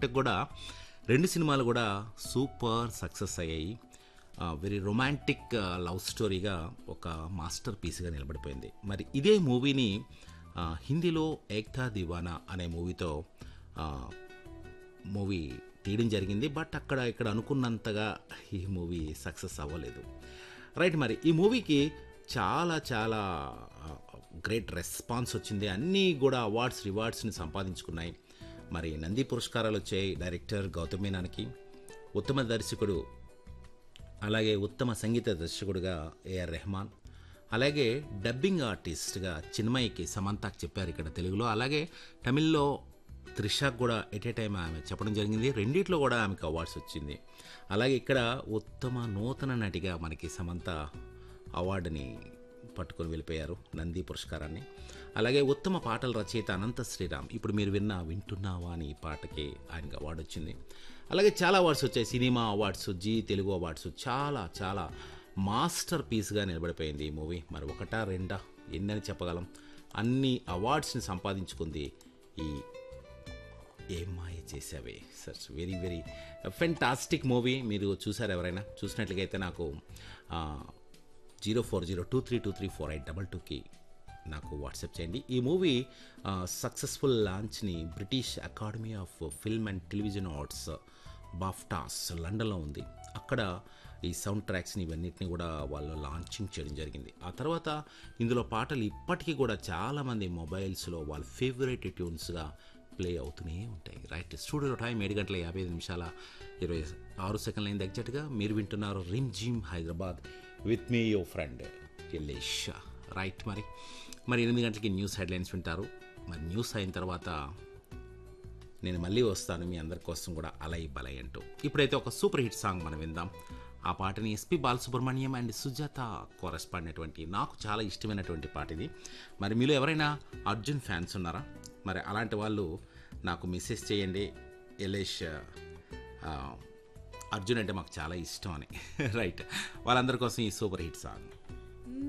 ఇప్పటికి కూడా రెండు సినిమాలు కూడా సూపర్ సక్సెస్ అయ్యాయి వెరీ రొమాంటిక్ లవ్ స్టోరీగా ఒక మాస్టర్ పీస్గా నిలబడిపోయింది మరి ఇదే మూవీని ఆ, హిందీలో ఏక్తా దివానా అనే మూవీతో ఆ, మూవీ తీయడం జరిగింది బట్ అక్కడ ఇక్కడ అనుకున్నంతగా ఈ మూవీ సక్సెస్ అవ్వలేదు రైట్ మరి ఈ మూవీకి చాలా చాలా గ్రేట్ రెస్పాన్స్ వచ్చింది అన్నీ కూడా అవార్డ్స్ రివార్డ్స్ని సంపాదించుకున్నాయి మరి నంది పురస్కారాలు వచ్చాయి డైరెక్టర్ గౌతమ్ మీనానికి ఉత్తమ దర్శకుడు అలాగే ఉత్తమ సంగీత దర్శకుడిగా ఏఆర్ రెహమాన్ అలాగే డబ్బింగ్ ఆర్టిస్ట్గా చిన్మయికి సమంతాకి చెప్పారు ఇక్కడ తెలుగులో అలాగే తమిళ్లో త్రిషాకు కూడా ఎట్ ఏ టైం ఆమె చెప్పడం జరిగింది రెండిట్లో కూడా ఆమెకు అవార్డ్స్ వచ్చింది అలాగే ఇక్కడ ఉత్తమ నూతన నటిగా మనకి సమంత అవార్డుని పట్టుకొని వెళ్ళిపోయారు నంది పురస్కారాన్ని అలాగే ఉత్తమ పాటల రచయిత అనంత శ్రీరామ్ ఇప్పుడు మీరు విన్న వింటున్నావా అని ఈ పాటకి ఆయనకు అవార్డు వచ్చింది అలాగే చాలా అవార్డ్స్ వచ్చాయి cinema awards Zee Telugu awards చాలా చాలా మాస్టర్ పీస్గా నిలబడిపోయింది ఈ మూవీ మరి ఒకటా రెండా ఎన్నని చెప్పగలం అన్ని అవార్డ్స్ని సంపాదించుకుంది ఈ ఏం మాయ చేసావే sir very very fantastic movie మీరు చూసారు ఎవరైనా చూసినట్లయితే నాకు zero four zero two three two three four eight double టూకి నాకు వాట్సాప్ చేయండి ఈ మూవీ సక్సెస్ఫుల్ లాంచ్ని British Academy of Film and Television Awards BAFTAs లండన్లో ఉంది అక్కడ ఈ సౌండ్ ట్రాక్స్ని ఇవన్నిటిని కూడా వాళ్ళు లాంచింగ్ చేయడం జరిగింది ఆ తర్వాత ఇందులో పాటలు ఇప్పటికీ కూడా చాలామంది మొబైల్స్లో వాళ్ళ ఫేవరెట్ ట్యూన్స్గా ప్లే అవుతూనే ఉంటాయి రైట్ స్టూడియో టైం ఏడు గంటల యాభై ఐదు నిమిషాల ఇరవై ఆరు సెకండ్ల అయింది ఎగ్జాక్ట్గా మీరు వింటున్నారు Rim Jhim Hyderabad with me your friend ఎల్లేష్ రైట్ మరి మరి ఎనిమిది గంటలకి న్యూస్ హెడ్లైన్స్ వింటారు మరి న్యూస్ అయిన తర్వాత నేను మళ్ళీ వస్తాను మీ అందరి కోసం కూడా అలై బలై అంటూ ఇప్పుడైతే ఒక సూపర్ హిట్ సాంగ్ మనం విందాం ఆ పాటని ఎస్పి బాలసుబ్రహ్మణ్యం అండ్ సుజాత కోరస్ పాడినటువంటి నాకు చాలా ఇష్టమైనటువంటి పాట ఇది మరి మీలో ఎవరైనా అర్జున్ ఫ్యాన్స్ ఉన్నారా మరి అలాంటి వాళ్ళు నాకు మెసేజ్ చేయండి ఎలేష్ ఆ, అర్జున్ అంటే మాకు చాలా ఇష్టం అని రైట్ వాళ్ళందరి కోసం ఈ సూపర్ హిట్ సాంగ్